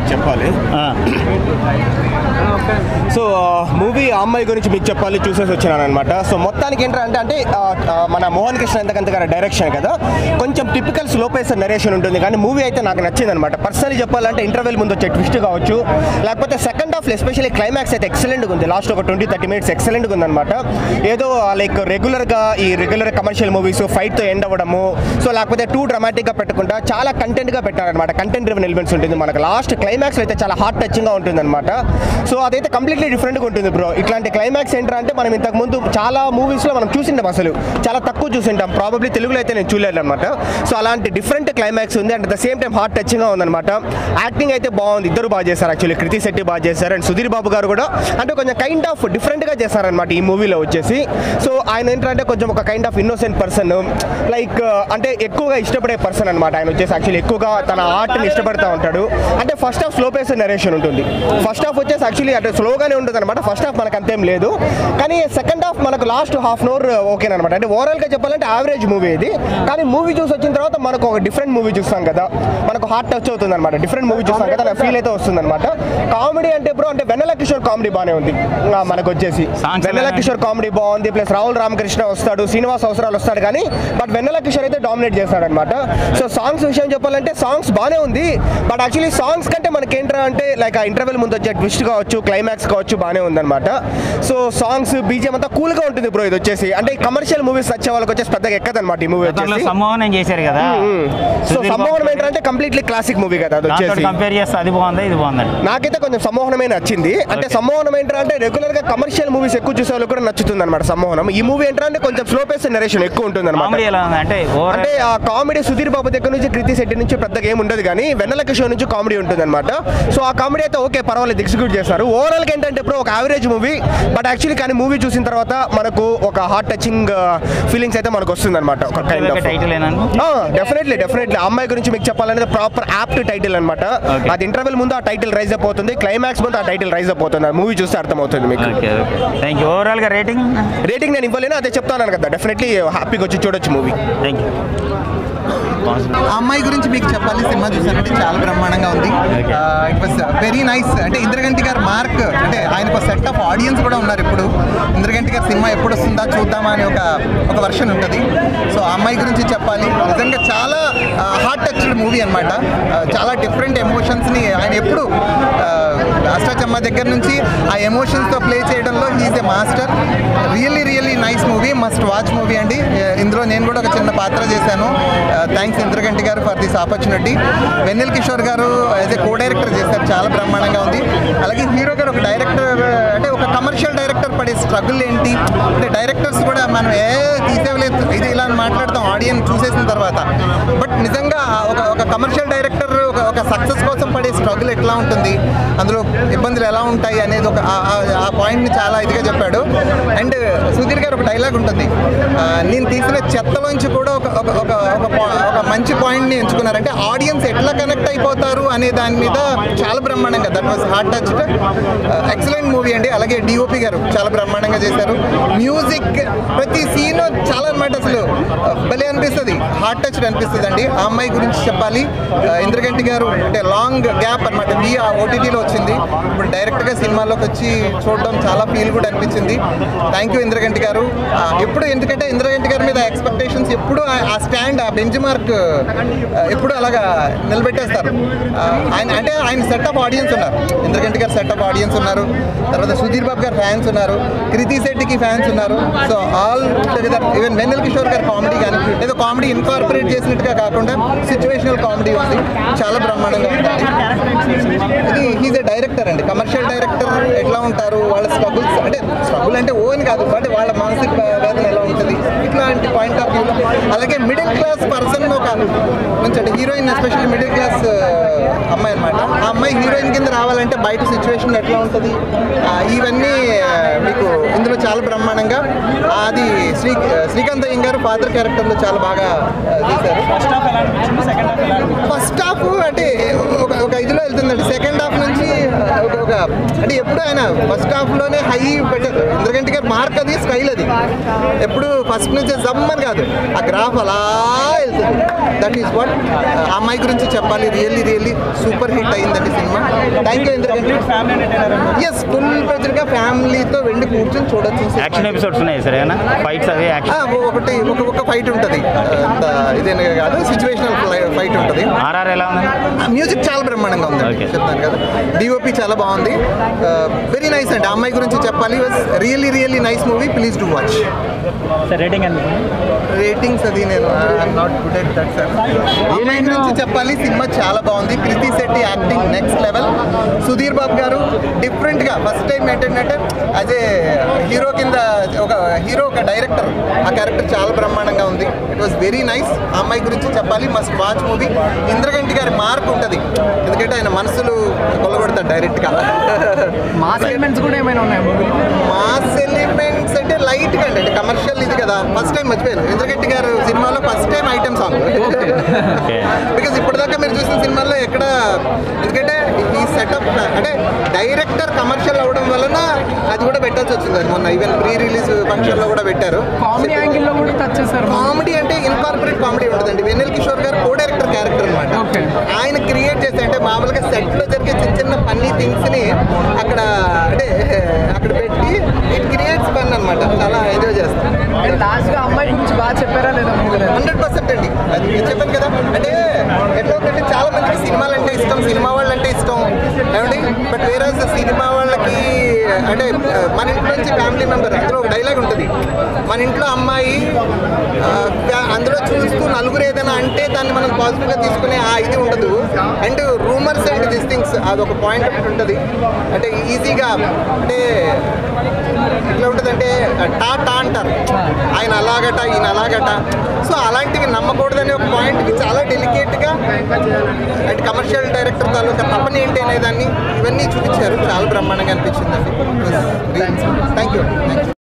మీకు చెప్పాలి so movie ఆ అమ్మాయి గురించి మీకు చెప్పాలి చూసేసి వచ్చినాను అనమాట సో మొత్తానికి ఏంటంటే అంటే ఆ, ఆ, మన మోహన్ కృష్ణ ఎంతకంత గారి డైరెక్షన్ కదా కొంచెం టిపికల్ స్లో పేస్ నరేషన్ ఉంటుంది కానీ మూవీ అయితే నాకు నచ్చింది అనమాట పర్సనలీ చెప్పాలంటే ఇంటర్వెల్ ముందు వచ్చే ట్విస్ట్ కావచ్చు లేకపోతే సెకండ్ హాఫ్ ఎస్పెషల్లీ క్లైమాక్స్ అయితే ఎక్సలెంట్గా ఉంది లాస్ట్ ఒక ట్వంటీ థర్టీ మినిట్స్ ఎక్సలెంట్గా ఉందన్నమాట ఏదో లైక్ రెగ్యులర్గా ఈ రెగ్యులర్ కమర్షియల్ మూవీస్ ఫైట్తో ఎండ్ అవ్వడము సో లేకపోతే టూ డ్రామాటిక్గా పెట్టకుండా చాలా కంటెంట్గా పెట్టారనమాట కంటెంట్ డ్రివెన్ ఎలిమెంట్స్ ఉంటుంది మనకు లాస్ట్ క్లైమాక్స్ అయితే చాలా హార్ట్ టచింగ్గా ఉంటుంది అనమాట సో అదైతే కంప్లీట్లీ డిఫరెంట్గా ఉంటుంది బ్రో ఇట్లాంటి క్లైమాక్స్ ఏంటంటే మనం ఇంతకు ముందు చాలా మూవీస్లో మనం చూసింటాం అసలు చాలా తక్కువ చూసింటాం ప్రాబబ్లీ తెలుగులో అయితే నేను చూడలేదు అనమాట సో అలాంటి డిఫరెంట్ క్లైమాక్స్ ఉంది and at the same time heart టచింగ్గా ఉందన్నమాట యాక్టింగ్ అయితే బాగుంది ఇద్దరు బాగా చేశారు యాక్చువల్లీ కృతి శెట్టి బాగా చేశారు అండ్ సుధీర్ బాబు గారు కూడా అంటే కొంచెం కైండ్ ఆఫ్ డిఫరెంట్గా చేశారనమాట ఈ మూవీలో వచ్చేసి సో ఆయన ఏంటంటే కొంచెం ఒక kind of innocent person like అంటే ఎక్కువగా ఇష్టపడే పర్సన్ అనమాట ఆయన వచ్చేసి యాక్చువల్లీ ఎక్కువగా తన ఆర్ట్ని ఇష్టపడుతూ ఉంటాడు అంటే first half slow pace narration ఉంటుంది ఫస్ట్ హాఫ్ వచ్చేసి యాక్చువల్లీ అంటే స్లోగానే ఉంటుంది అనమాట ఫస్ట్ హాఫ్ మనకు అంతేం లేదు కానీ సెకండ్ హాఫ్ మనకు last half an hour okay అనమాట అంటే ఓవరాల్గా చెప్పాలంటే యావరేజ్ మూవీ ఇది కానీ మూవీ చూసి వచ్చిన తర్వాత మనకు ఒక డిఫరెంట్ మూవీ చూస్తాం కదా మనకు హార్ట్ టచ్ అవుతుంది అనమాట డిఫరెంట్ మూవీ చూస్తాం కదా ఫీల్ అయితే వస్తుంది అనమాట కామెడీ అంటే బ్రో అంటే వెన్నెల కిషోర్ కామెడీ బాగానే ఉంది ఆ, మనకు వచ్చేసి Songs వెన్నెల ఎలా? కిషోర్ కామెడీ బాగుంది ప్లస్ రాహుల్ రామకృష్ణ వస్తాడు శ్రీనివాస్ అవసరాలు వస్తాడు కానీ బట్ వెన్నెల కిషోర్ అయితే డామినేట్ చేస్తాడు అనమాట సో సాంగ్స్ విషయం చెప్పాలంటే సాంగ్స్ బాగానే ఉంది బట్ యాక్చువల్లీ సాంగ్స్ కంటే మనకి ఏంట్రా అంటే లైక్ ఆ ఇంటర్వెల్ ముందు వచ్చే ట్విస్ట్ కావచ్చు క్లైమాక్స్ కావచ్చు బాగానే ఉందన్నమాట సో సాంగ్స్ బీజిఎం అంతా కూల్గా ఉంటుంది బ్రో ఇది వచ్చేసి అంటే కమర్షియల్ మూవీస్ వచ్చే వాళ్ళకి వచ్చేసి పెద్దగా ఎక్కదనమాట ఈ మూవీ గతంలో వచ్చేసి సంమోహనం చేశారు కదా సో సుధీర్ బాబు సంభవనం ఏంటంటే కంప్లీట్లీ క్లాసిక్ మూవీ కదా అది దాంతో వచ్చేసి కంపేర్ చేస్తే అది బాగుందా ఇది బాగుందండి నాకైతే కొంచెం సమ్మోహనమే నచ్చింది అంటే Okay. సమ్మోహనం ఏంటంటే రెగ్యులర్ గా కమర్షియల్ మూవీస్ ఎక్కువ చూసే వాళ్ళకి కూడా నచ్చుతుంది అనమాట సమ్మోహనం ఈ మూవీ ఏంటంటే కొంచెం స్లో పేస్ నరేషన్ ఎక్కువ ఉంటుంది కామెడీ ఎలా ఉంది అంటే ఓవర్ అంటే ఆ కామెడీ సుధీర్ బాబు దగ్గర నుంచి కృతి శెట్టి నుంచి పెద్దగా ఏమి ఉండదు కానీ వెన్నెల కిషోర్ నుంచి కామెడీ ఉంటుంది అనమాట సో ఆ కామెడీ అయితే ఓకే పర్వాలేదు ఎగ్జిక్యూట్ చేస్తారు ఓవరాల్ గా ఏంటంటే ఇప్పుడు ఒక యావరేజ్ మూవీ బట్ యాక్చువల్లీ కానీ మూవీ చూసిన తర్వాత మనకు ఒక హార్ట్ టచింగ్ ఫీలింగ్స్ అయితే మనకు వస్తుంది అనమాట ఒక కైండ్ ఆఫ్ టైటిల్ ఏనండి డెఫినెట్లీ డెఫినెట్లీ అమ్మాయి గురించి మీకు చెప్పాలనేది ప్రాపర్ యాప్ట్ టైటిల్ అనమాట Okay. అది ఇంటర్వెల్ ముందు ఆ టైటిల్ రైజ్ అయిపోతుంది క్లైమాక్స్ ముందు ఆ టైటిల్ రైజ్ అయిపోతుంది మూవీ చూస్తే అర్థమవుతుంది మీకు ఓకే ఓకే థ్యాంక్ యూ ఓవరాల్గా రేటింగ్ రేటింగ్ నేను ఇవ్వలేను అదే చెప్తాను కదా డెఫినెట్లీ హ్యాపీగా వచ్చి చూడొచ్చు మూవీ థ్యాంక్ యూ ఆ అమ్మాయి గురించి మీకు చెప్పాలి సినిమా చూసానంటే చాలా బ్రహ్మాండంగా ఉంది ఇట్ వాస్ వెరీ నైస్ అంటే ఇంద్రగంటి గారు మార్క్ అంటే ఆయనకు సెట్ ఆఫ్ ఆడియన్స్ కూడా ఉన్నారు ఇప్పుడు ఇంద్రగంటి గారి సినిమా ఎప్పుడు వస్తుందా చూద్దామా అని ఒక ఒక వర్షన్ ఉంటుంది సో ఆ అమ్మాయి గురించి చెప్పాలి నిజంగా చాలా హార్ట్ టచ్డ్ మూవీ అనమాట చాలా డిఫరెంట్ ఎమోషన్స్ని ఆయన ఎప్పుడు అష్టాచమ్మ దగ్గర నుంచి ఆ ఎమోషన్స్తో ప్లే చేయడంలో he's a master really really nice movie must watch movie అండి Uh, ఇందులో నేను కూడా ఒక చిన్న పాత్ర చేశాను థ్యాంక్స్ ఇంద్రగంటి గారు for this opportunity Vennela Kishore గారు యాజ్ ఏ కో డైరెక్టర్ చేశారు చాలా బ్రహ్మాండంగా ఉంది అలాగే హీరో గారు ఒక డైరెక్టర్ అంటే ఒక కమర్షియల్ డైరెక్టర్ పడే స్ట్రగుల్ ఏంటి అంటే డైరెక్టర్స్ కూడా మనం ఏ తీసేవలేదు ఇది ఇలా అని మాట్లాడతాం ఆడియన్స్ చూసేసిన తర్వాత బట్ నిజంగా ఒక ఒక కమర్షియల్ డైరెక్టర్ ఒక ఒక సక్సెస్ కోసం పడే స్ట్రగుల్ ఎట్లా ఉంటుంది అందులో ఇబ్బందులు ఎలా ఉంటాయి అనేది ఒక ఆ- ఆ- ఆ పాయింట్ని చాలా ఇదిగా చెప్పాడు అండ్ సుధీర్ గారు ఒక డైలాగ్ ఉంటుంది ఆ, నేను తీసిన చెత్తలోంచి కూడా ఒక ఒక ఒక ఒక పా- ఒక మంచి పాయింట్ని ఎంచుకున్నారంటే ఆడియన్స్ ఎట్లా కనెక్ట్ అయిపోతారు అనే దాని మీద చాలా బ్రహ్మాండంగా that was heart touched excellent movie అండి అలాగే డిఓపి గారు చాలా బ్రహ్మాండంగా చేశారు మ్యూజిక్ ప్రతి సీన్ చాలా అనమాట అసలు ఆ, భలే అనిపిస్తుంది హార్ట్ టచ్డ్ అనిపిస్తుంది అండి ఆ అమ్మాయి గురించి చెప్పాలి ఆ, ఇంద్రగంటి గారు అంటే లాంగ్ గ్యాప్ అనమాట వి ఆ ఓటీటీలో వచ్చింది ఇప్పుడు డైరెక్ట్గా సినిమాలోకి వచ్చి చూడడం చాలా ఫీల్ కూడా అనిపించింది థ్యాంక్ యూ ఇంద్రగంటి గారు ఆ, ఎప్పుడు ఎందుకంటే ఇంద్రగంటి గారి మీద ఎక్స్పెక్టేషన్స్ ఎప్పుడు ఆ- ఆ స్టాండ్ ఆ బెంచ్ మార్క్ ఎప్పుడు అలాగా నిలబెట్టేస్తారు ఆ, ఆయన అంటే ఆయన సెట్ ఆఫ్ ఆడియన్స్ ఉన్నారు ఇంద్రగంటి గారు సెట్ ఆఫ్ ఆడియన్స్ ఉన్నారు తర్వాత సుధీర్ బాబు గారు ఫ్యాన్స్ ఉన్నారు కృతి శెట్టికి ఫ్యాన్స్ ఉన్నారు so all together even Vennela Kishore గారి కామెడీ కానీ ఏదో కామెడీ ఇన్కార్పొరేట్ చేసినట్టుగా కాకుండా సిచ్యువేషనల్ కామెడీ ఉంది చాలా బ్రహ్మాండంగా ఉంది ఇది హీజ్ ఎ డైరెక్టర్ అండి కమర్షియల్ డైరెక్టర్ ఎట్లా ఉంటారు వాళ్ళ స్ట్రగుల్స్ అంటే స్ట్రగుల్ అంటే ఓన్ కాదు బట్ వాళ్ళ మానసిక వేదన ఎలా ఉంటుంది ఇట్లాంటి పాయింట్ ఆఫ్ వ్యూలో అలాగే మిడిల్ క్లాస్ పర్సన్ ఒక నుంచి అంటే హీరోయిన్ ఎస్పెషల్లీ మిడిల్ క్లాస్ అమ్మాయి అనమాట ఆ అమ్మాయి హీరోయిన్ కింద రావాలంటే బయట సిచ్యువేషన్ ఎట్లా ఉంటుంది ఆ, ఇవన్నీ ఆ, మీకు ఇందులో చాలా బ్రహ్మాండంగా ఆ, అది శ్రీ శ్రీకాంత్ అయ్యం గారు ఫాదర్ క్యారెక్టర్లో చాలా బాగా ఆ, తీశారు ఫస్ట్ హాఫ్ అంటే ఒక ఒక ఇదిలో వెళ్తుందండి సెకండ్ హాఫ్ నుంచి ఒక ఒక అంటే ఎప్పుడు ఆయన ఫస్ట్ హాఫ్లోనే హై పెట్టారు ఎందుకంటే గారు మార్క్ అది స్టైల్ అది ఎప్పుడు ఫస్ట్ నుంచి జమ్మని కాదు ఆ గ్రాఫ్ అలా వెళ్తుంది దట్ ఈస్ వాట్ అమ్మాయి గురించి చెప్పాలి రియల్లీ రియల్లీ సూపర్ హిట్ అయిందండి సినిమా థ్యాంక్ యూ ఎందుకంటే ఎస్ ఫుల్ గా ఫ్యామిలీతో వెళ్ళి కూర్చొని చూడొచ్చు యాక్షన్ ఎపిసోడ్స్ ఉన్నాయి సార్ ఏమైనా ఫైట్స్ అవి ఆ, యాక్షన్ ఒకటి ఒక ఒక ఫైట్ ఉంటుంది అంత ఇదేనే కాదు సిచ్యువేషనల్ ఫైట్ ఉంటుంది ఆర్ఆర్ ఎలా ఉంది మ్యూజిక్ చాలా బ్రహ్మాండంగా ఉంది Okay. చెప్తాను కదా డిఓపి చాలా బాగుంది వెరీ నైస్ అండి ఆ అమ్మాయి గురించి చెప్పాలి was really really nice movie please do watch sir rating ఎంత రేటింగ్స్ అది నేను I'm not good at that sir అమ్మాయి గురించి చెప్పాలి సినిమా చాలా బాగుంది Krithi Shetty acting next level Sudheer Babu గారు డిఫరెంట్ గా ఫస్ట్ టైం ఏంటంటే అదే హీరో కింద ఒక హీరో ఒక డైరెక్టర్ ఆ క్యారెక్టర్ చాలా బ్రహ్మాండంగా ఉంది ఇట్ వాస్ వెరీ నైస్ ఆ అమ్మాయి గురించి చెప్పాలి మస్ట్ వాచ్ మూవీ ఇంద్రగంటి గారి మార్క్ ఉంటుంది ఎందుకంటే ఆయన మనసులు కొల్లగొడతాడు డైరెక్ట్ గా మాస్ ఎలిమెంట్స్ కూడా ఏమైనా ఉన్నాయి మూవీ మాస్ ఎలిమెంట్స్ అంటే లైట్ గా అంటే కమర్షియల్ ఇది కదా ఫస్ట్ టైం మర్చిపోయాను ఇంద్రగంటి గారు సినిమాలో first time item song okay because ఇప్పటిదాకా మీరు చూసిన సినిమాల్లో ఎక్కడ ఎందుకంటే ఈ సెటప్ అంటే డైరెక్టర్ కమర్షియల్ అవడం వలన అది కూడా పెట్టాల్సి వచ్చింది అది మొన్న ఈవెన్ ప్రీ రిలీజ్ ఫంక్షన్ లో కూడా పెట్టారు కామెడీ యాంగిల్లో కూడా టచ్ చేశారు కామెడీ అంటే ఇన్కార్పొరేట్ కామెడీ ఉంటుందండి వెన్నెల్ కిషోర్ గారు కో డైరెక్టర్ క్యారెక్టర్ అనమాట Okay. ఆయన క్రియేట్ చేస్తే అంటే మామూలుగా సెట్ లో జరిగే చిన్న చిన్న ఫన్నీ థింగ్స్ ని అక్కడ అంటే అక్కడ పెట్టి ఇట్ క్రియేట్స్ ఫన్ అనమాట చాలా ఎంజాయ్ చేస్తాం అండ్ లాస్ట్ గా అమ్మాయి గురించి బాగా చెప్పారా లేదా మూవీ హండ్రెడ్ పర్సెంట్ అండి అది నేను చెప్పాను కదా అంటే ఎట్లా ఉందంటే చాలా మందికి సినిమాలు అంటే ఇష్టం సినిమా వాళ్ళు అంటే ఇష్టం ఏమండి బట్ వేరే సినిమా వాళ్ళకి అంటే ఆ, మన ఇంట్లో నుంచి ఫ్యామిలీ మెంబర్ అందులో ఒక డైలాగ్ ఉంటుంది మన ఇంట్లో అమ్మాయి ఆ, ఫ్యా- అందులో చూస్తూ నలుగురు ఏదైనా అంటే దాన్ని మనం పాజిటివ్గా తీసుకునే ఆ ఇది ఉండదు and rumours and this things అది ఒక పాయింట్ ఒకటి ఉంటుంది అంటే ఈజీగా అంటే ఎట్లా ఉంటుందంటే టా టా అంటారు ఆయన అలాగట ఈయన అలాగట సో అలాంటివి నమ్మకూడదనే ఒక పాయింట్కి చాలా డెలికేట్గా అండ్ కమర్షియల్ డైరెక్టర్ తాలూకా తపన ఏంటి అనేదాన్ని ఇవన్నీ చూపించారు చాలా బ్రహ్మాండంగా అనిపించిందండి థ్యాంక్ యూ థ్యాంక్ యూ